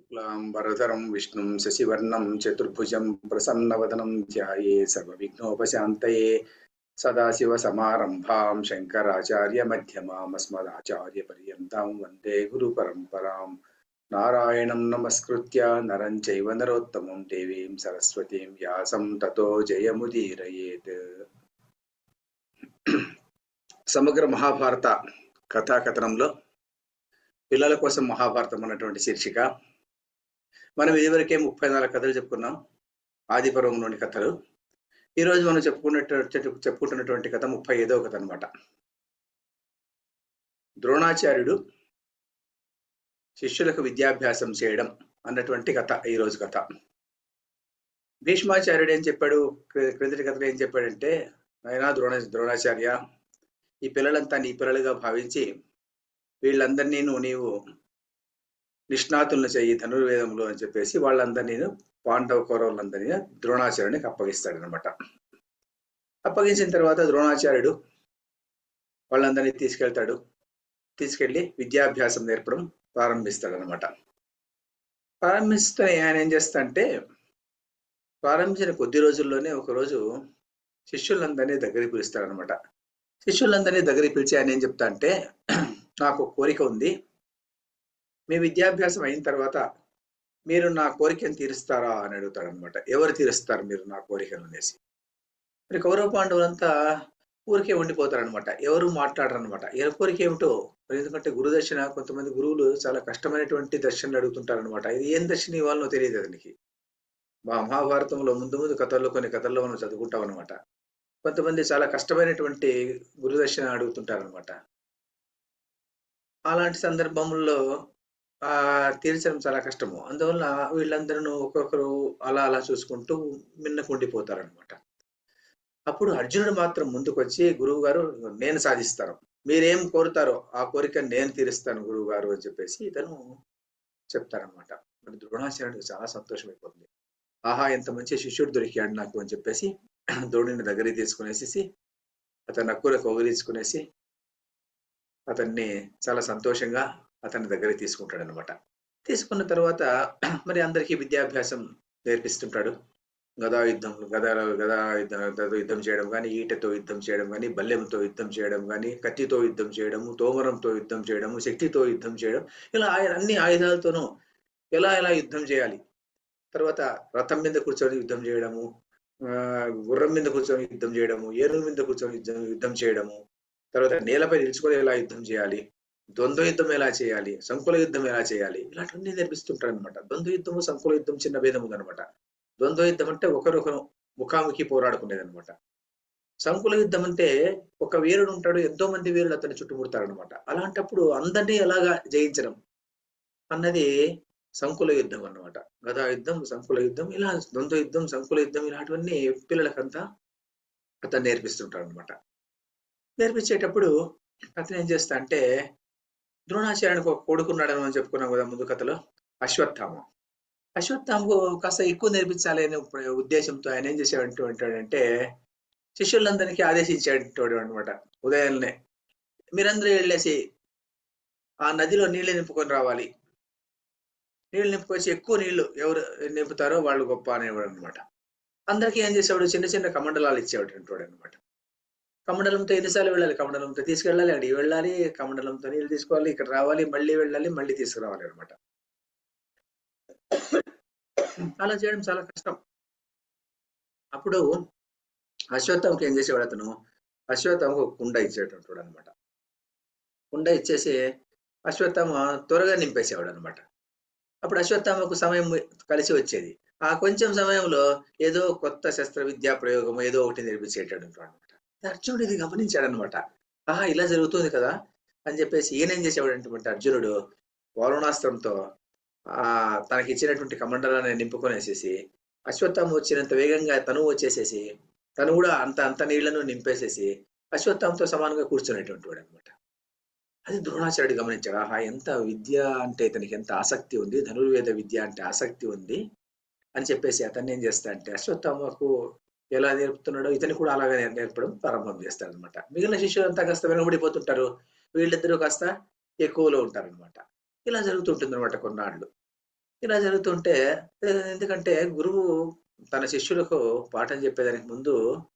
शुक्लाम्बरधरं विष्णुं शशिवर्णं चतुर्भुजं प्रसन्नवदनं ध्याये सर्वविघ्नोपशान्तये सदाशिवसमारम्भां शङ्कराचार्यमध्यमामस्मदाचार्यपर्यन्तां वन्दे गुरुपरम्परां नारायणं नमस्कृत्य नरं चैव नरोत्तमं देवीं सरस्वतीं व्यासं ततो जयमुदीरयेत् సమగ్ర మహాభారత కథాకథనంలో పిల్లల కోసం మహాభారతం అన్నటువంటి శీర్షిక మనం ఇదివరకే ముప్పై నాలుగు కథలు చెప్పుకున్నాం ఆదిపర్వంలోని కథలు ఈరోజు మనం చెప్పుకున్నట్టు చెప్పుకుంటున్నటువంటి కథ ముప్పై ఐదవ కథ అనమాట ద్రోణాచార్యుడు శిష్యులకు విద్యాభ్యాసం చేయడం అన్నటువంటి కథ ఈరోజు కథ భీష్మాచార్యుడు ఏం చెప్పాడు క్రి- క్రిందటి కథలో ఏం చెప్పాడంటే అయినా ద్రోణ ద్రోణాచార్య ఈ పిల్లలంతా నీ పిల్లలుగా భావించి వీళ్ళందరినీ నువ్వు నీవు నిష్ణాతులను చెయ్యి ధనుర్వేదంలో అని చెప్పేసి వాళ్ళందరినీ పాండవ కౌరవులందరినీ ద్రోణాచార్యునికి అప్పగిస్తాడనమాట అప్పగించిన తర్వాత ద్రోణాచార్యుడు వాళ్ళందరినీ తీసుకెళ్తాడు తీసుకెళ్లి విద్యాభ్యాసం నేర్పడం ప్రారంభిస్తాడనమాట ప్రారంభిస్తే ఆయన ఏం చేస్తాడంటే ప్రారంభించిన కొద్ది రోజుల్లోనే ఒకరోజు శిష్యులందరినీ దగ్గరికి పిలుస్తాడనమాట శిష్యులందరినీ దగ్గరికి పిలిచి ఆయన ఏం చెప్తా అంటే నాకు ఒక కోరిక ఉంది మీ విద్యాభ్యాసం అయిన తర్వాత మీరు నా కోరికను తీరుస్తారా అని అడుగుతాడు అనమాట ఎవరు తీరుస్తారు మీరు నా కోరికను అనేసి మరి కౌరవ పాండవులంతా ఊరికే ఉండిపోతారనమాట ఎవరు మాట్లాడరనమాట ఎవరి కోరిక ఏమిటో మరి ఎందుకంటే గురుదర్శన కొంతమంది గురువులు చాలా కష్టమైనటువంటి దర్శనలు అడుగుతుంటారనమాట ఇది ఏం దర్శన ఇవ్వాలనో తెలియదు అతనికి మా మహాభారతంలో ముందు ముందు కథల్లో కొన్ని కథల్లో మనం చదువుకుంటాం అనమాట కొంతమంది చాలా కష్టమైనటువంటి గురుదర్శన అడుగుతుంటారనమాట అలాంటి సందర్భంలో ఆ తీర్చడం చాలా కష్టము అందువల్ల వీళ్ళందరూ ఒక్కొక్కరు అలా అలా చూసుకుంటూ మిన్నకుండిపోతారనమాట అప్పుడు అర్జునుడు మాత్రం ముందుకొచ్చి గురువు గారు నేను సాధిస్తాను మీరేం కోరుతారో ఆ కోరిక నేను తీరుస్తాను గురువు గారు అని చెప్పేసి ఇతను చెప్తారనమాట మరి ద్రోణాచార్యుడికి చాలా సంతోషం అయిపోతుంది ఆహా ఎంత మంచి శిష్యుడు దొరికాడు నాకు అని చెప్పేసి ద్రోణుని దగ్గరికి తీసుకునేసి అతను అక్కుర కౌగిలించుకునేసి అతన్ని చాలా సంతోషంగా అతని దగ్గరికి తీసుకుంటాడు అనమాట తీసుకున్న తర్వాత మరి అందరికీ విద్యాభ్యాసం నేర్పిస్తుంటాడు గదా యుద్ధం గదా గదా యుద్ధం గదాతో యుద్ధం చేయడం కానీ ఈటతో యుద్ధం చేయడం కానీ బల్లెంతో యుద్ధం చేయడం కానీ కత్తితో యుద్ధం చేయడము తోమరంతో యుద్ధం చేయడము శక్తితో యుద్ధం చేయడం ఇలా ఆయ- అన్ని ఆయుధాలతోనూ ఎలా ఎలా యుద్ధం చేయాలి తర్వాత రథం మీద కూర్చొని యుద్ధం చేయడము ఆ, గుర్రం మీద కూర్చొని యుద్ధం చేయడము ఏనుగు మీద కూర్చొని యుద్ధం యుద్ధం చేయడము తర్వాత నేలపై నిలుచుకొని ఎలా యుద్ధం చేయాలి ద్వంద్వ యుద్ధం ఎలా చేయాలి సంకుల యుద్ధం ఎలా చేయాలి ఇలాంటివన్నీ నేర్పిస్తుంటారు అనమాట ద్వంద్వ యుద్ధము సంకుల యుద్ధం చిన్న భేదం ఉందన్నమాట ద్వంద్వ యుద్ధం అంటే ఒకరొకరు ముఖాముఖి పోరాడుకునేది అనమాట సంకుల యుద్ధం అంటే ఒక వీరుడు ఉంటాడు ఎంతో మంది వీరులు అతన్ని చుట్టుముడతారనమాట అలాంటప్పుడు అందరినీ ఎలాగా జయించడం అన్నది సంకుల యుద్ధం అన్నమాట గదా యుద్ధం సంకుల యుద్ధం ఇలా ద్వంద్వ యుద్ధం సంకుల యుద్ధం ఇలాంటివన్నీ పిల్లలకంతా అతను నేర్పిస్తుంటాడు అనమాట నేర్పించేటప్పుడు అతను ఏం చేస్తా అంటే ద్రోణాచార్యునికి ఒక కొడుకున్నాడని మనం చెప్పుకున్నాం కదా ముందు కథలో అశ్వత్థామ అశ్వత్థామకు కాస్త ఎక్కువ నేర్పించాలి అనే ప్ర- ఉద్దేశంతో ఆయన ఏం చేసేవాడు అంటాడంటే శిష్యులందరికీ ఆదేశించాడు అనమాట ఉదయాన్నే మీరందరూ వెళ్ళేసి ఆ నదిలో నీళ్ళు నింపుకొని రావాలి నీళ్ళు నింపుకొచ్చి ఎక్కువ నీళ్లు ఎవరు నింపుతారో వాళ్ళు గొప్ప అనేవాడు అనమాట అందరికీ ఏం చేసేవాడు చిన్న చిన్న కమండలాలు ఇచ్చేవాడు అంటాడు అనమాట కమండలంతో ఎన్నిసార్లు వెళ్ళాలి కమండలంతో తీసుకెళ్ళాలి అడిగి వెళ్ళాలి కమండలంతో నీళ్ళు తీసుకోవాలి ఇక్కడ రావాలి మళ్ళీ వెళ్ళాలి మళ్ళీ తీసుకురావాలి అనమాట అలా చేయడం చాలా కష్టం అప్పుడు అశ్వత్థంకి ఏం చేసేవాడు అతను అశ్వత్థంకు ఒక కుండ ఇచ్చేటప్పుడు అనమాట కుండ ఇచ్చేసి అశ్వత్థామ త్వరగా నింపేసేవాడు అనమాట అప్పుడు అశ్వత్థామకు సమయం కలిసి వచ్చేది ఆ కొంచెం సమయంలో ఏదో కొత్త శస్త్ర విద్యా ప్రయోగం ఏదో ఒకటి నేర్పించేటాడు అనమాట అర్జునుడు ఇది గమనించాడు అనమాట ఆహా ఇలా జరుగుతుంది కదా అని చెప్పేసి ఈయనేం చేసేవాడు అంటే అర్జునుడు వారుణాస్త్రంతో ఆ తనకి ఇచ్చినటువంటి కమండలాన్ని నింపుకొనేసేసి అశ్వత్థామ వచ్చినంత వేగంగా తను వచ్చేసేసి తను కూడా అంత అంత నీళ్లను నింపేసేసి అశ్వత్థామతో సమానంగా కూర్చునేటువంటి వాడు అనమాట అది ద్రోణాచార్యుడు గమనించాడు ఆహా ఎంత విద్య అంటే ఇతనికి ఎంత ఆసక్తి ఉంది ధనుర్వేద విద్య అంటే ఆసక్తి ఉంది అని చెప్పేసి అతన్ని ఏం చేస్తా అంటే అశ్వత్థామకు ఎలా నేర్పుతున్నాడో ఇతని కూడా అలాగే నేర్- నేర్పడం ప్రారంభం చేస్తాడు అనమాట మిగిలిన శిష్యులంతా కాస్త వెనకబడిపోతుంటారు వీళ్ళిద్దరూ కాస్త ఎక్కువలో ఉంటారనమాట ఇలా జరుగుతుంటుంది అనమాట కొన్నాళ్ళు ఇలా జరుగుతుంటే ఎ ఎందుకంటే గురువు తన శిష్యులకు పాఠం చెప్పేదానికి ముందు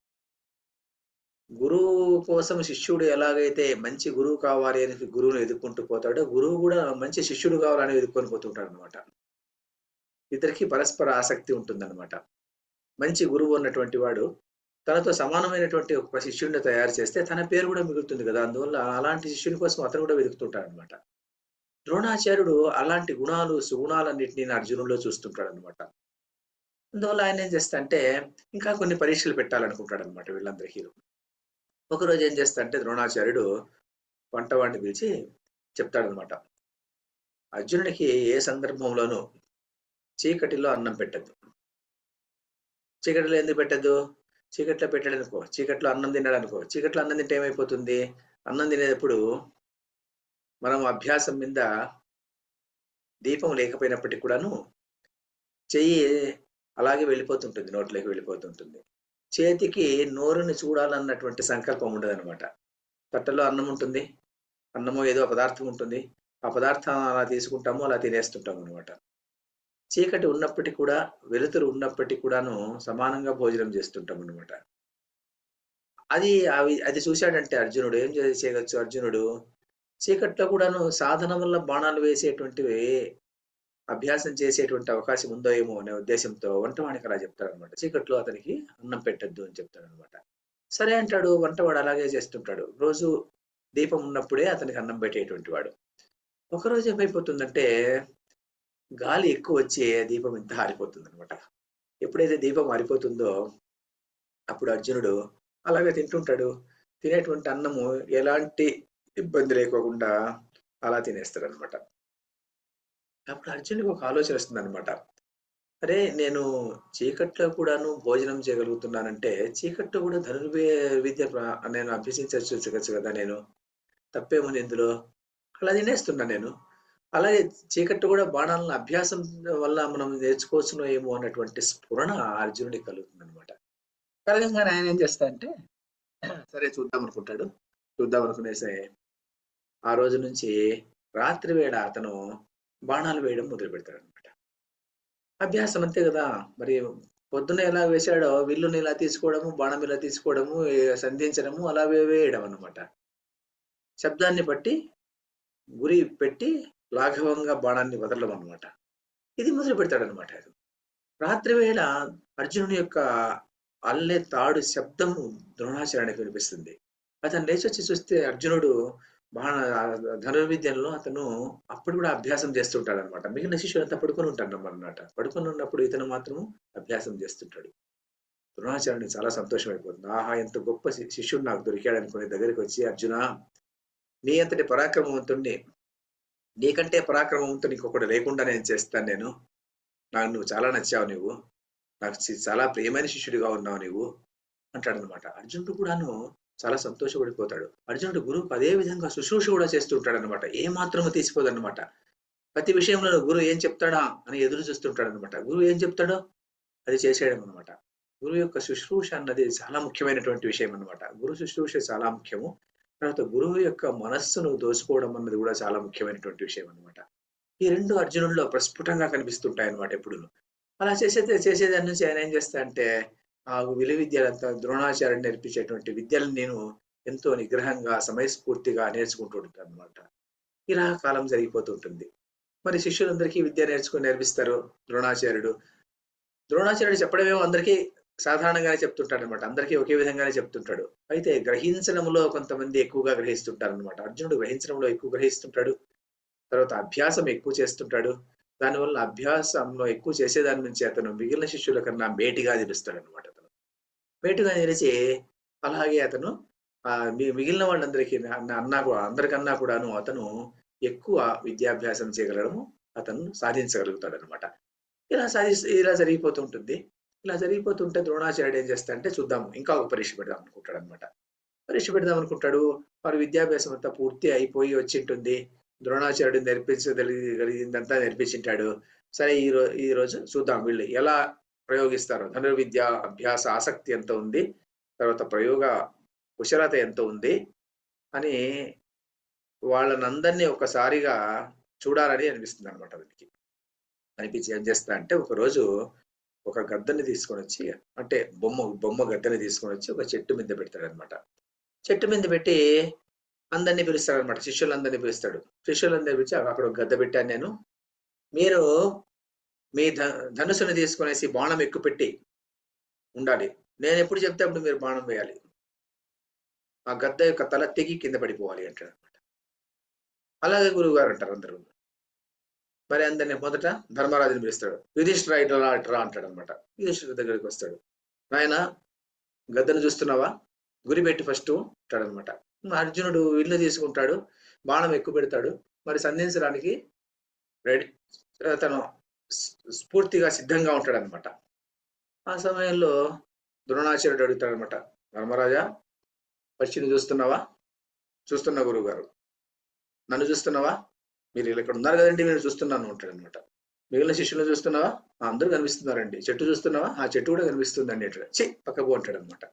గురువు కోసం శిష్యుడు ఎలాగైతే మంచి గురువు కావాలి అని గురువుని వెతుక్కుంటూ పోతాడో, గురువు గూడా మంచి శిష్యుడు కావాలని వెతుక్కొని పోతుంటాడనమాట. ఇద్దరికీ పరస్పర ఆసక్తి ఉంటుందనమాట. మంచి గురువు ఉన్నటువంటి వాడు తనతో సమానమైనటువంటి ఒక శిష్యుడిని తయారు చేస్తే తన పేరు గూడా మిగులుతుంది గదా! అందువల్ల అలాంటి శిష్యుని కోసం అతను గూడా వెతుకుతుంటాడనమాట. ద్రోణాచార్యుడు అలాంటి గుణాలు, సుగుణాలన్నిటిని అర్జునుడిలో చూస్తుంటాడనమాట. అందువల్ల ఆయన ఏం చేస్తాడంటే ఇంకా కొన్ని పరీక్షలు పెట్టాలనుకుంటాడనమాట వీళ్ళందరికీను. ఒకరోజు ఏం చేస్తాడంటే ద్రోణాచార్యుడు వంటవాడిని పిలిచి చెప్తాడనమాట. అర్జునుడికి ఏ సందర్భంలోనూ చీకటిలో అన్నం పెట్టొద్దు. చీకటిలో ఎందుకు పెట్టొద్దు? చీకట్లో పెట్టాడనుకో, చీకట్లో అన్నం తిన్నాడనుకో, చీకట్లో అన్నం తింటే ఏమైపోతుంది? అన్నం తినేటప్పుడు మనం అభ్యాసం మీద దీపం లేకపోయినప్పటికి కూడాను చెయ్యి అలాగే వెళ్ళిపోతుంటుంది. నోట్లోకి వెళ్ళిపోతుంటుంది. చేతికి నోరుని చూడాలన్నటువంటి సంకల్పం ఉండదనమాట. తట్టలో అన్నం ఉంటుంది. అన్నమో ఏదో పదార్థం ఉంటుంది. ఆ పదార్థం అలా తీసుకుంటాము, అలా తినేస్తుంటామనమాట. చీకటి ఉన్నప్పటికి కూడా, వెలుతురు ఉన్నప్పటికి కూడాను సమానంగా భోజనం చేస్తుంటామనమాట. అది అవి అది చూసాడంటే అర్జునుడు ఏం చే చేయగచ్చు అర్జునుడు? చీకట్లో కూడాను సాధన వల్ల బాణాలు వేసేటువంటివి అభ్యాసం చేసేటువంటి అవకాశం ఉందో ఏమో అనే ఉద్దేశంతో వంటవాడికి అలా చెప్తాడనమాట. చీకట్లో అతనికి అన్నం పెట్టొద్దు అని చెప్తాడనమాట. సరే అంటాడు. వంటవాడు అలాగే చేస్తుంటాడు. రోజు దీపం ఉన్నప్పుడే అతనికి అన్నం పెట్టేటువంటి వాడు. ఒకరోజు ఏమైపోతుందంటే గాలి ఎక్కువొచ్చి దీపం ఇంత ఆరిపోతుందనమాట. ఎప్పుడైతే దీపం ఆరిపోతుందో అప్పుడు అర్జునుడు అలాగే తింటుంటాడు. తినేటువంటి అన్నము ఎలాంటి ఇబ్బంది లేకోకుండా అలా తినేస్తాడనమాట. అప్పుడు అర్జునుడికి ఒక ఆలోచన వస్తుందనమాట. అరే! నేను చీకట్లో కూడాను భోజనం చేయగలుగుతున్నానంటే, చీకట్లో కూడా ధనుర్వే విద్య ప్ర నేను అభ్యసించొచ్చు చచ్చు కదా నేను. తప్పేముంది ఇందులో? అలా తినేస్తున్నా నేను. అలాగే చీకట్లో కూడా బాణాలను అభ్యాసం వల్ల మనం నేర్చుకోవచ్చునో ఏమో అన్నటువంటి స్ఫురణ అర్జునుడికి కలుగుతుందనమాట. కలగంగానే ఆయన ఏం చేస్తాడంటే సరే చూద్దాం అనుకుంటాడు. చూద్దాం అనుకునేసి ఆ రోజు నుంచి రాత్రి వేళ అతను బాణాలు వేయడం మొదలుపెడతాడనమాట. అభ్యాసం అంతే గదా! మరి పొద్దున్న ఎలా వేశాడో విల్లుని ఇలా తీసుకోవడము, బాణం ఇలా తీసుకోవడము, సంధించడము అలా వే వేయడం అన్నమాట. శబ్దాన్ని బట్టి గురి పెట్టి లాఘవంగా బాణాన్ని వదలడం అన్నమాట. ఇది మొదలు పెడతాడనమాట. రాత్రి వేళ అర్జునుడి యొక్క అల్లె తాడు శబ్దము ద్రోణాచార్యునికి వినిపిస్తుంది. అతను లేచొచ్చి చూస్తే అర్జునుడు బాణ ధనుర్విద్యలో అతను అప్పుడు కూడా అభ్యాసం చేస్తుంటాడనమాట. మిగిలిన శిష్యులంతా పడుకొని ఉంటారన్నమాట. పడుకొని ఉన్నప్పుడు ఇతను మాత్రము అభ్యాసం చేస్తుంటాడు. ద్రోణాచార్యునికి చాలా సంతోషం అయిపోతుంది. ఆహా! ఎంత గొప్ప శి శిష్యుడు నాకు దొరికాడనుకుని దగ్గరికి వచ్చి అర్జునా! నీ అంతటి పరాక్రమవంతుడిని నీకంటే పరాక్రమవంతుడు ఇంకొకడు లేకుండా నేను చేస్తాను నేను. నాకు నువ్వు చాలా నచ్చావు నువ్వు. నాకు చి చాలా ప్రియమైన శిష్యుడిగా ఉన్నావు నువ్వు అంటాడనమాట. అర్జునుడు కూడాను చాలా సంతోషపడిపోతాడు. అర్జునుడు గురువుకు అదే విధంగా శుశ్రూష కూడా చేస్తూ ఉంటాడనమాట. ఏ మాత్రము తీసిపోదన్నమాట. ప్రతి విషయంలో గురువు ఏం చెప్తాడా అని ఎదురు చూస్తుంటాడనమాట. గురువు ఏం చెప్తాడో అది చేసేయడం అనమాట. గురువు యొక్క శుశ్రూష అన్నది చాలా ముఖ్యమైనటువంటి విషయం అన్నమాట. గురు శుశ్రూష చాలా ముఖ్యము. తర్వాత గురువు యొక్క మనస్సును దోచుకోవడం అన్నది కూడా చాలా ముఖ్యమైనటువంటి విషయం అన్నమాట. ఈ 2 అర్జునుడిలో ప్రస్ఫుటంగా కనిపిస్తుంటాయన్నమాట ఎప్పుడూను. అలా చేసేది చేసేదాని నుంచి ఆయన ఏం చేస్తాడంటే ఆ విలువ విద్యలంతా ద్రోణాచార్యుడు నేర్పించేటువంటి విద్యలను నేను ఎంతో నిగ్రహంగా, సమయస్ఫూర్తిగా నేర్చుకుంటూ ఉంటానన్నమాట. ఇలా కాలం జరిగిపోతూ ఉంటుంది. మరి శిష్యులందరికీ విద్య నేర్చుకొని నేర్పిస్తారు ద్రోణాచార్యుడు. ద్రోణాచార్యుడు చెప్పడమేమో అందరికీ సాధారణంగానే చెప్తుంటాడనమాట. అందరికీ ఒకే విధంగానే చెప్తుంటాడు. అయితే గ్రహించడంలో కొంతమంది ఎక్కువగా గ్రహిస్తుంటారనమాట. అర్జునుడు గ్రహించడంలో ఎక్కువ గ్రహిస్తుంటాడు. తర్వాత అభ్యాసం ఎక్కువ చేస్తుంటాడు. దానివల్ల అభ్యాసంలో ఎక్కువ చేసేదాని నుంచి అతను మిగిలిన శిష్యుల కన్నా మేటిగా నిలుస్తాడనమాట అతను. మేటిగా నిలిచి అలాగే అతను ఆహ్, మి మిగిలిన వాళ్ళందరికీ అన్న అన్నా కూడా అందరికన్నా కూడాను అతను ఎక్కువ విద్యాభ్యాసం చేయగలగడము అతను సాధించగలుగుతాడనమాట. ఇలా సాధిస్ ఇలా జరిగిపోతూ ఉంటుంది. ఇలా జరిగిపోతుంటే ద్రోణాచార్యుడు ఏం చేస్తాడంటే చూద్దాం ఇంకా ఒక పరీక్ష పెడదాం అనుకుంటాడనమాట. పరీక్ష పెడదాం అనుకుంటాడు. వారి విద్యాభ్యాసం అంతా పూర్తి అయిపోయి వచ్చింటుంది. ద్రోణాచార్యుడు నేర్పించగలి గలిగిందంతా నేర్పించింటాడు. సరే ఈ రో ఈరోజు చూద్దాం వీళ్ళు ఎలా ప్రయోగిస్తారో ధనుర్విద్య అభ్యాస ఆసక్తి ఎంత ఉంది? తర్వాత ప్రయోగ కుశలత ఎంత ఉంది? అని వాళ్ళనందరిని ఒక్కసారిగా చూడాలని అనిపిస్తుందనమాట అతనికి. అనిపించి ఏం చేస్తా అంటే ఒకరోజు ఒక గద్దని తీసుకొని వచ్చి అంటే బొమ్మ బొమ్మ గద్దని తీసుకొని వచ్చి ఒక చెట్టు మీద పెడతాడు అనమాట చెట్టు మీద పెట్టి అందరినీ పిలుస్తాడు అనమాట శిష్యులందరినీ పిలుస్తాడు శిష్యులందరినీ పిలిచి అక్కడ ఒక గద్ద పెట్టాను నేను మీరు మీ ధ ధనుసుని తీసుకునేసి బాణం ఎక్కుపెట్టి ఉండాలి నేను ఎప్పుడు చెప్తే అప్పుడు మీరు బాణం వేయాలి ఆ గద్ద యొక్క తల తెగి కింద పడిపోవాలి అంటాడు అనమాట అలాగే గురువు గారు అంటారు అందరూ మరి అందరిని మొదట ధర్మరాజుని పిలుస్తాడు యుధిష్ఠిర ఇట్లా ఇట్రా అంటాడు అనమాట యుధిష్ఠిర దగ్గరికి వస్తాడు నాయన గద్దను చూస్తున్నావా గురి పెట్టి ఫస్ట్ అంటాడు అనమాట అర్జునుడు ఇల్లు తీసుకుంటాడు బాణం ఎక్కువ పెడతాడు మరి సంధించడానికి రెడీ తను స్ఫూర్తిగా సిద్ధంగా ఉంటాడు అనమాట ఆ సమయంలో ద్రోణాచార్యుడు అడుగుతాడు అనమాట ధర్మరాజా పక్షిని చూస్తున్నావా చూస్తున్నా గురువు గారు నన్ను చూస్తున్నావా మీరు ఇలా ఇక్కడ ఉన్నారు కదండి నేను చూస్తున్నాను అంటాడు అనమాట మిగిలిన శిష్యులు చూస్తున్నావా "ఆ, అందరూ కనిపిస్తున్నారండి చెట్టు చూస్తున్నావా ఆ చెట్టు కూడా కనిపిస్తుందండి అంటాడు చి పక్కకు అంటాడు అనమాట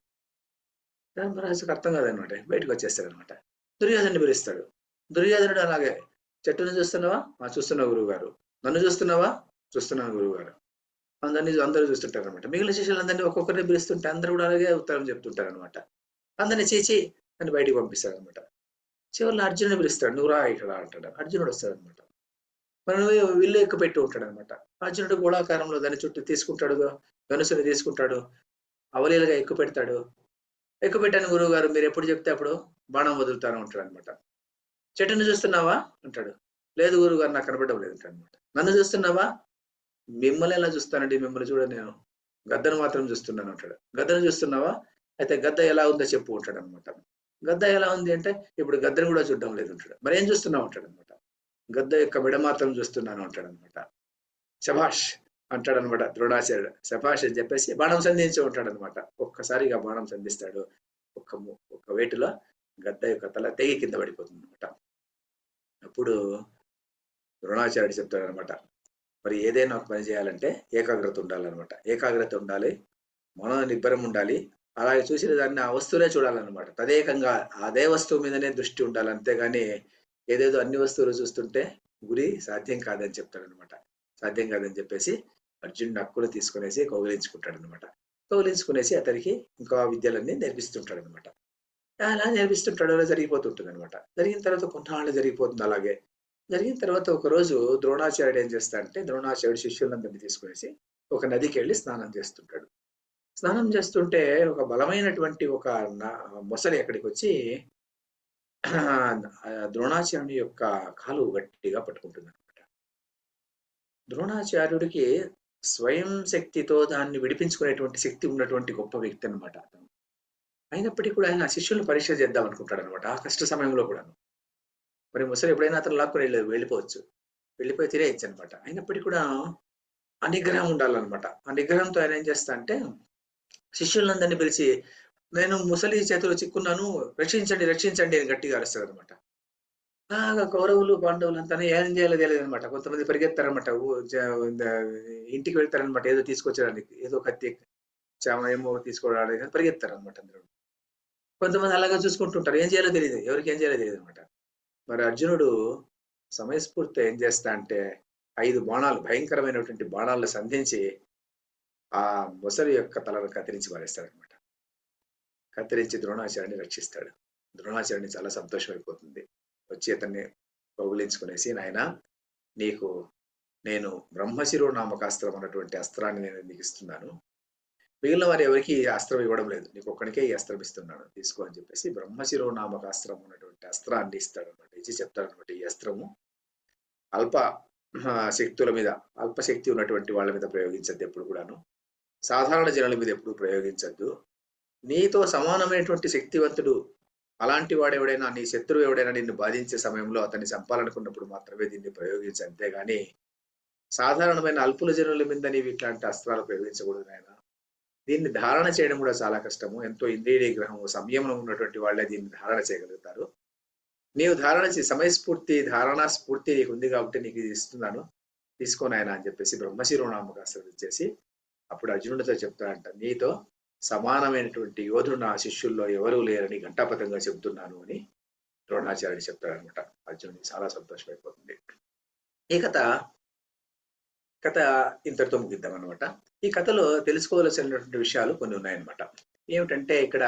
ధర్మరాజుకు అర్థం కాదనమాట బయటకు వచ్చేస్తాడు అనమాట దుర్యోధనుడు పిలుస్తాడు దుర్యోధనుడు అలాగే చెట్టును చూస్తున్నావా ఆ చూస్తున్నా గురువు గారు నన్ను చూస్తున్నావా చూస్తున్నాను గురువు గారు అందరినీ అందరూ చూస్తుంటారు అనమాట మిగిలిన శిష్యులందరినీ ఒక్కొక్కరిని పిలుస్తుంటే అందరూ కూడా అలాగే ఉత్తరం చెప్తుంటారు అనమాట అందరినీ చీచి అని బయటికి పంపిస్తాడు అనమాట చివరిలో అర్జునుడు పిలుస్తాడు నువ్వు రా ఇక్కడ అంటాడు అర్జునుడు వస్తాడు అనమాట మరి నువ్వు విల్లు ఎక్కువ పెట్టి ఉంటాడు అనమాట అర్జునుడు గోళాకారంలో దాని చుట్టూ తీసుకుంటాడు ధనుసుని తీసుకుంటాడు అవలీలుగా ఎక్కువ పెడతాడు ఎక్కువ పెట్టాను గురువు గారు మీరు ఎప్పుడు చెప్తే అప్పుడు బాణం వదులుతాను ఉంటాడు అనమాట చెట్టును చూస్తున్నావా అంటాడు లేదు గురువు గారు నాకు కనపడడం లేదు అంటాడు అనమాట నన్ను చూస్తున్నావా మిమ్మల్ని ఎలా చూస్తానండి మిమ్మల్ని చూడ నేను గద్దను మాత్రం చూస్తున్నాను అంటాడు గద్దను చూస్తున్నావా అయితే గద్ద ఎలా ఉందో చెప్పు ఉంటాడు అనమాట గద్ద ఎలా ఉంది అంటే ఇప్పుడు గద్దను కూడా చూడడం లేదు అంటాడు మరి ఏం చూస్తున్నావు అంటాడు అనమాట గద్ద యొక్క మెడ మాత్రం చూస్తున్నాను అంటాడు అనమాట శభాష్ అంటాడు అనమాట ద్రోణాచార్యుడు శభాష్ అని చెప్పేసి బాణం సంధించి ఉంటాడు అనమాట ఒక్కసారిగా బాణం సంధిస్తాడు ఒక్క ము- ఒక్క వేటులో గద్ద యొక్క తల తెగి కింద పడిపోతుంది అనమాట అప్పుడు ద్రోణాచార్యుడు చెప్తాడు అనమాట మరి ఏదైనా ఒక పని చేయాలంటే ఏకాగ్రత ఉండాలన్నమాట ఏకాగ్రత ఉండాలి మనో నిబ్బరం ఉండాలి అలాగే చూసిన దాన్ని ఆ వస్తువులే చూడాలన్నమాట తదేకంగా అదే వస్తువు మీదనే దృష్టి ఉండాలి అంతేగాని ఏదేదో అన్ని వస్తువులు చూస్తుంటే గురి సాధ్యం కాదని చెప్తాడు అనమాట సాధ్యం కాదని చెప్పేసి అర్జునుడు హక్కులు తీసుకునేసి కౌగిలించుకుంటాడు అనమాట కౌగిలించుకునేసి అతనికి ఇంకా విద్యలన్నీ నేర్పిస్తుంటాడు అనమాట అలా నేర్పిస్తుంటాడు అలా జరిగిపోతుంటుంది అనమాట జరిగిన తర్వాత కొన్నాళ్ళు జరిగిపోతుంది అలాగే జరిగిన తర్వాత ఒక రోజు ద్రోణాచార్యుడు ఏం చేస్తా అంటే ద్రోణాచార్యుడు శిష్యులందరినీ తీసుకునేసి ఒక నదికి వెళ్ళి స్నానం చేస్తుంటాడు స్నానం చేస్తుంటే ఒక బలమైనటువంటి ఒక న- మొసలి అక్కడికి వచ్చి ఆ ద్రోణాచార్యుని యొక్క కాలు గట్టిగా పట్టుకుంటుంది అనమాట ద్రోణాచార్యుడికి స్వయం శక్తితో దాన్ని విడిపించుకునేటువంటి శక్తి ఉన్నటువంటి గొప్ప వ్యక్తి అనమాట అతను అయినప్పటికీ కూడా ఆయన శిష్యులను పరీక్ష చేద్దాం అనుకుంటాడు అనమాట ఆ కష్ట సమయంలో కూడాను మరి ముసలి ఎప్పుడైనా అతను లాక్కుని వెళ్ళి వెళ్ళిపోవచ్చు వెళ్ళిపోయి తినేయచ్చు అనమాట అయినప్పటికీ కూడా ఆ నిగ్రహం ఉండాలన్నమాట ఆ నిగ్రహంతో ఆయన ఏం చేస్తా అంటే శిష్యులందరినీ పిలిచి నేను ముసలి చేతిలో చిక్కున్నాను రక్షించండి రక్షించండి అని గట్టిగా అరుస్తాడు అనమాట బాగా కౌరవులు పాండవులు అంతా ఏం చేయాలో తెలియదు అనమాట కొంతమంది పరిగెత్తారనమాట ఊ- జ- ద- ఇంటికి వెళ్తారనమాట ఏదో తీసుకొచ్చడానికి ఏదో కత్తి చామ ఏమో తీసుకోవడానికి పరిగెత్తారనమాట అందరూ కొంతమంది అలాగా చూసుకుంటుంటారు ఏం చేయాలో తెలియదు ఎవరికి ఏం చేయాలో తెలియదు అనమాట మరి అర్జునుడు సమయస్ఫూర్తి ఏం చేస్తా అంటే ఐదు బాణాలు భయంకరమైనటువంటి బాణాలను సంధించి ఆ ముసలి యొక్క తలను కత్తిరించి పారేస్తాడనమాట కత్తిరించి ద్రోణాచార్యుని రక్షిస్తాడు ద్రోణాచార్యుని చాలా సంతోషం అయిపోతుంది వచ్చి అతన్ని కౌగులించుకునేసి నాయన నీకు నేను బ్రహ్మశిరో నామకాస్త్రం అన్నటువంటి అస్త్రాన్ని నేను నీకు ఇస్తున్నాను మిగిలిన వారు ఎవరికి ఈ అస్త్రం ఇవ్వడం లేదు నీకు ఒక్కడికే ఈ అస్త్రం ఇస్తున్నాను తీసుకో అని చెప్పేసి బ్రహ్మశిరో నామకాస్త్రం అన్నటువంటి అస్త్రాన్ని ఇస్తాడు అనమాట ఇచ్చి చెప్తాడు అనమాట ఈ అస్త్రము అల్ప ఆ, శక్తుల మీద అల్ప శక్తి ఉన్నటువంటి వాళ్ళ మీద ప్రయోగించద్దు ఎప్పుడు కూడాను సాధారణ జనుల మీద ఎప్పుడు ప్రయోగించద్దు నీతో సమానమైనటువంటి శక్తివంతుడు అలాంటి వాడు ఎవడైనా నీ శత్రువు ఎవడైనా నిన్ను బాధించే సమయంలో అతన్ని చంపాలనుకున్నప్పుడు మాత్రమే దీన్ని ప్రయోగించు అంతేగాని సాధారణమైన అల్పుల జనుల మీద నీవు ఇట్లాంటి అస్త్రాలు ప్రయోగించకూడదు నాయన దీన్ని ధారణ చేయడం కూడా చాలా కష్టము ఎంతో ఇంద్రియ నిగ్రహము సంయమనం ఉన్నటువంటి వాళ్ళే దీన్ని ధారణ చేయగలుగుతారు నీవు ధారణ చే సమయస్ఫూర్తి ధారణా స్ఫూర్తి నీకు ఉంది కాబట్టి నీకు ఇది ఇస్తున్నాను తీసుకోనాయన అని చెప్పేసి బ్రహ్మశిరోనామక అస్త్రం ఇచ్చేసి అప్పుడు అర్జునుడితో చెప్తాడంట నీతో సమానమైనటువంటి యోధుడు నా శిష్యుల్లో ఎవరూ లేరని ఘంటాపథంగా చెబుతున్నాను అని ద్రోణాచార్యుడు చెప్తాడనమాట అర్జునుడికి చాలా సంతోషమైపోతుంది ఈ కథ కథ ఇంతటితో ముగిద్దాం అనమాట ఈ కథలో తెలుసుకోవలసినటువంటి విషయాలు కొన్ని ఉన్నాయన్నమాట ఏమిటంటే ఇక్కడ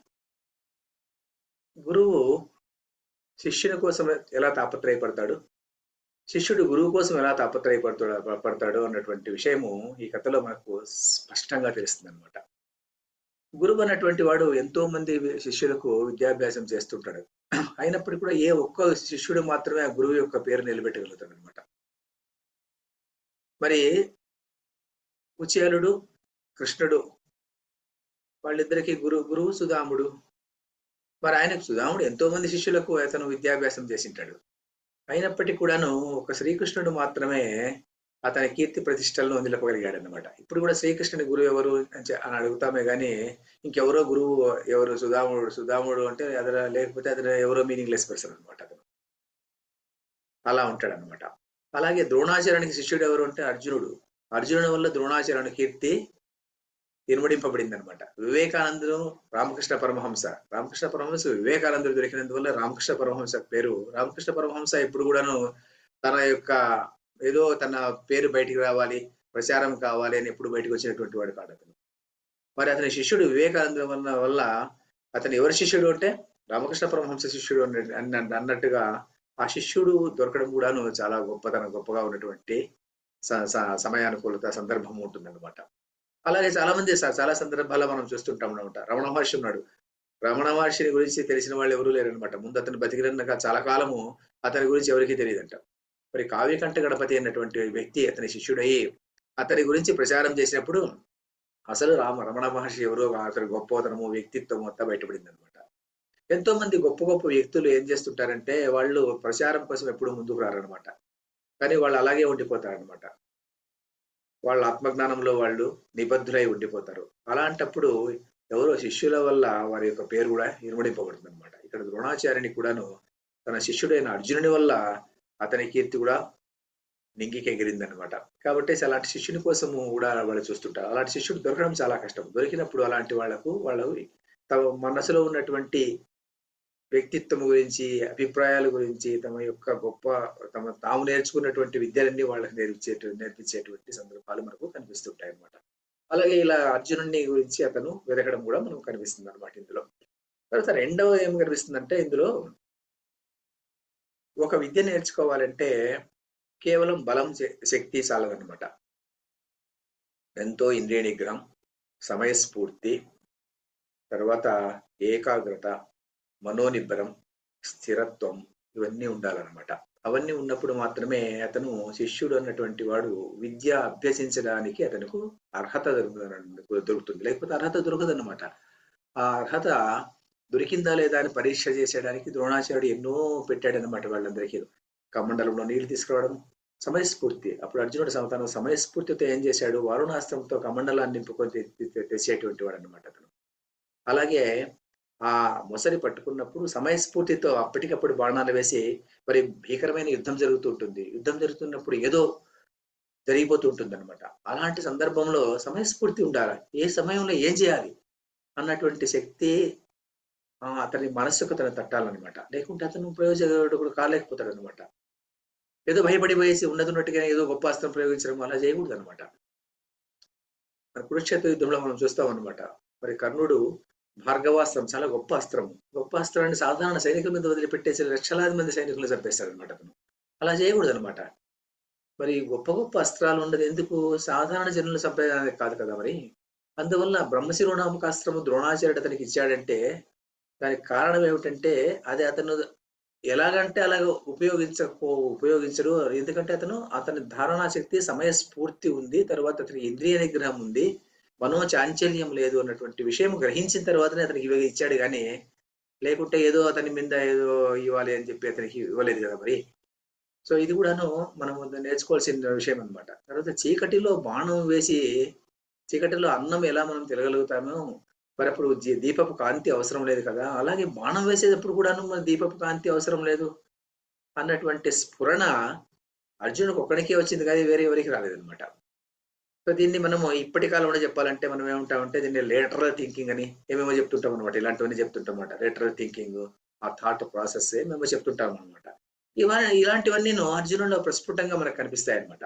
గురువు శిష్యుని కోసం ఎలా తాపత్రయపడతాడు శిష్యుడు గురువు కోసం ఎలా తాపత్రయపడతాడు పడతాడు అన్నటువంటి విషయము ఈ కథలో మనకు స్పష్టంగా తెలుస్తుంది అనమాట గురువు అన్నటువంటి వాడు ఎంతో మంది శిష్యులకు విద్యాభ్యాసం చేస్తుంటాడు అయినప్పటికీ కూడా ఏ ఒక్క శిష్యుడు మాత్రమే ఆ గురువు యొక్క పేరు నిలబెట్టగలుగుతాడు అనమాట మరి కుచేలుడు కృష్ణుడు వాళ్ళిద్దరికి గురు గురువు సుధాముడు మరి ఆయనకు సుధాముడు ఎంతో మంది శిష్యులకు అతను విద్యాభ్యాసం చేసింటాడు అయినప్పటికీ కూడాను ఒక శ్రీకృష్ణుడు మాత్రమే అతని కీర్తి ప్రతిష్టలను నిలపగలిగాడు అనమాట ఇప్పుడు కూడా శ్రీకృష్ణుని గురువు ఎవరు అని అని అడుగుతామే గాని ఇంకెవరో గురువు ఎవరు సుధాముడు సుధాముడు అంటే అదర లేకపోతే అదర ఎవరో మీనింగ్లెస్ పర్సన్ అనమాట అతను అలా ఉంటాడు అనమాట అలాగే ద్రోణాచార్యునికి శిష్యుడు ఎవరు అంటే అర్జునుడు అర్జునుడి వల్ల ద్రోణాచార్యుని కీర్తి ఇనుమడింపబడింది అనమాట వివేకానందుడు రామకృష్ణ పరమహంస రామకృష్ణ పరమహంస వివేకానందుడు దొరికినందువల్ల రామకృష్ణ పరమహంస పేరు రామకృష్ణ పరమహంస ఎప్పుడు కూడాను తన యొక్క ఏదో తన పేరు బయటికి రావాలి ప్రచారం కావాలి అని ఎప్పుడు బయటకు వచ్చినటువంటి వాడు కాదు అతను మరి అతని శిష్యుడు వివేకానంద వల్ల వల్ల అతను ఎవరి శిష్యుడు అంటే రామకృష్ణ పరమహంస శిష్యుడు అన్నట్టుగా ఆ శిష్యుడు దొరకడం కూడాను చాలా గొప్పతన గొప్పగా ఉన్నటువంటి సమయానుకూలత సందర్భం ఉంటుందన్నమాట అలాగే చాలా మంది చాలా సందర్భాల్లో మనం చూస్తుంటాం అనమాట రమణ మహర్షి ఉన్నాడు రమణ మహర్షిని గురించి తెలిసిన వాళ్ళు ఎవరూ లేరనమాట ముందు అతను బతికినక చాలా కాలము అతని గురించి ఎవరికీ తెలియదంట మరి కావ్యకంఠ గణపతి అన్నటువంటి వ్యక్తి అతని శిష్యుడయి అతని గురించి ప్రచారం చేసినప్పుడు అసలు రామ రమణ మహర్షి ఎవరో అతని గొప్పతనము వ్యక్తిత్వం మొత్తం బయటపడింది అనమాట ఎంతో మంది గొప్ప గొప్ప వ్యక్తులు ఏం చేస్తుంటారంటే వాళ్ళు ప్రచారం కోసం ఎప్పుడు ముందుకు రారనమాట కానీ వాళ్ళు అలాగే ఉండిపోతారనమాట వాళ్ళ ఆత్మజ్ఞానంలో వాళ్ళు నిబద్ధులై ఉండిపోతారు అలాంటప్పుడు ఎవరో శిష్యుల వల్ల వారి యొక్క పేరు కూడా ఇరుమడింపబడుతుంది అనమాట ఇక్కడ ద్రోణాచార్యుని కూడాను తన శిష్యుడైన అర్జునుని వల్ల అతని కీర్తి కూడా నింగికి ఎగిరింది అనమాట కాబట్టి అలాంటి శిష్యుని కోసము కూడా వాళ్ళు చూస్తుంటారు అలాంటి శిష్యుడు దొరకడం చాలా కష్టం దొరికినప్పుడు అలాంటి వాళ్లకు వాళ్ళు తమ మనసులో ఉన్నటువంటి వ్యక్తిత్వం గురించి అభిప్రాయాల గురించి తమ యొక్క గొప్ప తమ తాము నేర్చుకున్నటువంటి విద్యలన్నీ వాళ్ళకి నేర్పించే నేర్పించేటువంటి సందర్భాలు మనకు కనిపిస్తుంటాయి అనమాట అలాగే ఇలా అర్జునుడిని గురించి అతను వెతకడం కూడా మనకు కనిపిస్తుంది అనమాట ఇందులో తర్వాత రెండవ ఏం కనిపిస్తుందంటే ఇందులో ఒక విద్య నేర్చుకోవాలంటే కేవలం బలం శక్తి చాలదనమాట ఎంతో ఇంద్రియ నిగ్రహం సమయస్ఫూర్తి తర్వాత ఏకాగ్రత మనోనిబ్బరం స్థిరత్వం ఇవన్నీ ఉండాలన్నమాట అవన్నీ ఉన్నప్పుడు మాత్రమే అతను శిష్యుడు అన్నటువంటి వాడు విద్య అభ్యసించడానికి అతనికి అర్హత దొరుకుతుంది లేకపోతే అర్హత దొరకదన్నమాట ఆ అర్హత దొరికిందా లేదా అని పరీక్ష చేసేయడానికి ద్రోణాచార్యుడు ఎన్నో పెట్టాడనమాట వాళ్ళందరికీ కమండలంలో నీళ్లు తీసుకురావడం సమయస్ఫూర్తి అప్పుడు అర్జునుడు తన సమయస్ఫూర్తితో ఏం చేశాడు వారుణాస్త్రంతో కమండలాన్ని నింపుకొని తెచ్చేటువంటి వాడు అనమాట అతను అలాగే ఆ మొసలి పట్టుకున్నప్పుడు సమయస్ఫూర్తితో అప్పటికప్పుడు బాణాలు వేసి మరి భీకరమైన యుద్ధం జరుగుతుంటుంది యుద్ధం జరుగుతున్నప్పుడు ఏదో జరిగిపోతుంటుంది అనమాట అలాంటి సందర్భంలో సమయస్ఫూర్తి ఉండాలి ఏ సమయంలో ఏం చేయాలి అన్నటువంటి శక్తి అతని మనస్సుకు తను తట్టాలన్నమాట లేకుంటే అతను ప్రయోజకుడు కూడా కాలేకపోతాడు అనమాట ఏదో భయపడి పోయేసి ఉన్నది ఉన్నట్టుగా ఏదో గొప్ప అస్త్రం ప్రయోగించడం అలా చేయకూడదు అనమాట మరి కురుక్షేత్ర యుద్ధంలో మనం చూస్తాం అనమాట మరి కర్ణుడు భార్గవాస్త్రం చాలా గొప్ప అస్త్రం గొప్ప అస్త్రాన్ని సాధారణ సైనికుల మీద వదిలిపెట్టేసి లక్షలాది మంది సైనికులు చంపేస్తాడు అనమాట అతను అలా చేయకూడదు అనమాట మరి గొప్ప గొప్ప అస్త్రాలు ఉండదు ఎందుకు సాధారణ జనులు చంపేదానికి కాదు కదా మరి అందువల్ల బ్రహ్మశిరోనామకాస్త్రము ద్రోణాచార్యుడు అతనికి ఇచ్చాడంటే దానికి కారణం ఏమిటంటే అది అతను ఎలాగంటే అలాగ ఉపయోగించకో ఉపయోగించడు ఎందుకంటే అతను అతని ధారణా శక్తి సమయస్ఫూర్తి ఉంది తర్వాత అతనికి ఇంద్రియ నిగ్రహం ఉంది మనో చాంచల్యం లేదు అన్నటువంటి విషయం గ్రహించిన తర్వాతనే అతనికి ఇవి ఇచ్చాడు కానీ లేకుంటే ఏదో అతని మీద ఏదో ఇవ్వాలి అని చెప్పి అతనికి ఇవ్వలేదు కదా మరి సో ఇది కూడాను మనం నేర్చుకోవాల్సిన విషయం అనమాట తర్వాత చీకటిలో బాణం వేసి చీకటిలో అన్నం ఎలా మనం తిరగలుగుతామో మరి అప్పుడు దీపపు కాంతి అవసరం లేదు కదా అలాగే బాణం వేసేటప్పుడు కూడాను మన దీపపు కాంతి అవసరం లేదు అన్నటువంటి స్ఫురణ అర్జునుడికి ఒక్కడికే వచ్చింది కానీ వేరే ఎవరికి రాలేదనమాట సో దీన్ని మనము ఇప్పటి కాలంలో చెప్పాలంటే మనం ఏమంటామంటే దీన్ని లేటరల్ థింకింగ్ అని ఏమేమో చెప్తుంటాం అనమాట ఇలాంటివన్నీ చెప్తుంటాం అనమాట లేటరల్ థింకింగ్ ఆ థాట్ ప్రాసెస్ మేము చెప్తుంటాం అనమాట ఇవన్నీ ఇలాంటివన్నీ అర్జునుల్లో ప్రస్ఫుటంగా మనకు కనిపిస్తాయి అనమాట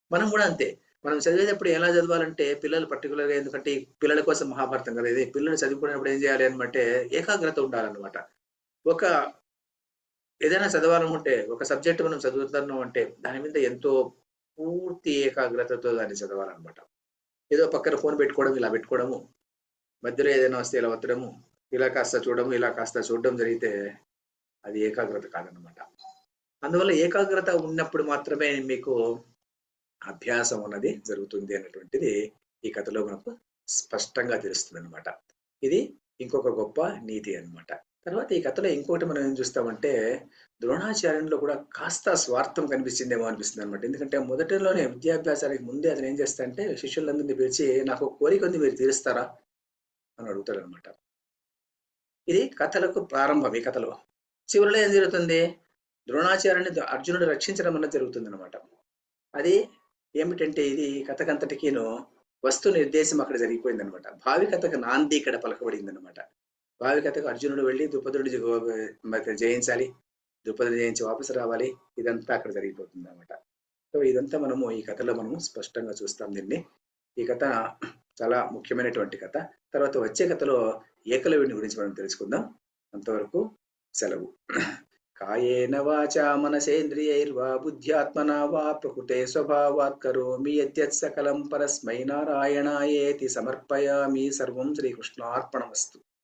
మనం కూడా అంతే మనం చదివేటప్పుడు ఎలా చదవాలంటే పిల్లలు పర్టికులర్ గా ఎందుకంటే ఈ పిల్లల కోసం మహాభారతం కదా ఇది పిల్లలు చదువుకునేటప్పుడు ఏం చేయాలి అనమంటే ఏకాగ్రత ఉండాలన్నమాట ఒక ఏదైనా చదవాలనుకుంటే ఒక సబ్జెక్ట్ మనం చదువుతున్నాం అంటే దాని మీద ఎంతో పూర్తి ఏకాగ్రతతో దాన్ని చదవాలన్నమాట ఏదో పక్కన ఫోన్ పెట్టుకోవడం ఇలా పెట్టుకోవడము మధ్యలో ఏదైనా వస్తే ఇలా వత్తడము ఇలా కాస్త చూడడం ఇలా కాస్త చూడడం జరిగితే అది ఏకాగ్రత కాదనమాట అందువల్ల ఏకాగ్రత ఉన్నప్పుడు మాత్రమే మీకు అభ్యాసం అన్నది జరుగుతుంది అన్నటువంటిది ఈ కథలో మనకు స్పష్టంగా తెలుస్తుంది అనమాట ఇది ఇంకొక గొప్ప నీతి అన్నమాట తర్వాత ఈ కథలో ఇంకొకటి మనం ఏం చూస్తామంటే ద్రోణాచార్యంలో కూడా కాస్త స్వార్థం కనిపించిందేమో అనిపిస్తుంది అనమాట ఎందుకంటే మొదటిలోనే విద్యాభ్యాసానికి ముందే అతను ఏం చేస్తాడంటే శిష్యులందరినీ పిలిచి నాకు ఒక కోరిక ఉంది మీరు తీరుస్తారా అని అడుగుతాడు అనమాట ఇది కథలకు ప్రారంభం ఈ కథలో చివరిలో ఏం జరుగుతుంది ద్రోణాచార్యుని అర్జునుడు రక్షించడం అన్నది జరుగుతుంది అనమాట అది ఏమిటంటే ఇది కథకంతటికీను వస్తు నిర్దేశం అక్కడ జరిగిపోయింది అనమాట భావి కథకు నాంది ఇక్కడ పలకబడింది అనమాట భావి కథకు అర్జునుడు వెళ్ళి ద్రుపదుడు జ- జయించాలి ద్రుపదుడు జయించి వాపసు రావాలి ఇదంతా అక్కడ జరిగిపోతుంది అనమాట సో ఇదంతా మనము ఈ కథలో మనము స్పష్టంగా చూస్తాం దీన్ని ఈ కథ చాలా ముఖ్యమైనటువంటి కథ తర్వాత వచ్చే కథలో ఏకలవ్యుని గురించి మనం తెలుసుకుందాం అంతవరకు సెలవు కాయేన వాచా మనసేంద్రియైర్వా బుద్ధ్యాత్మనా వా ప్రకృతే స్వభావాత్ కరోమి యద్యత్ సకలం పరస్మై నారాయణాయేతి సమర్పయామి సర్వం శ్రీకృష్ణార్పణమస్తు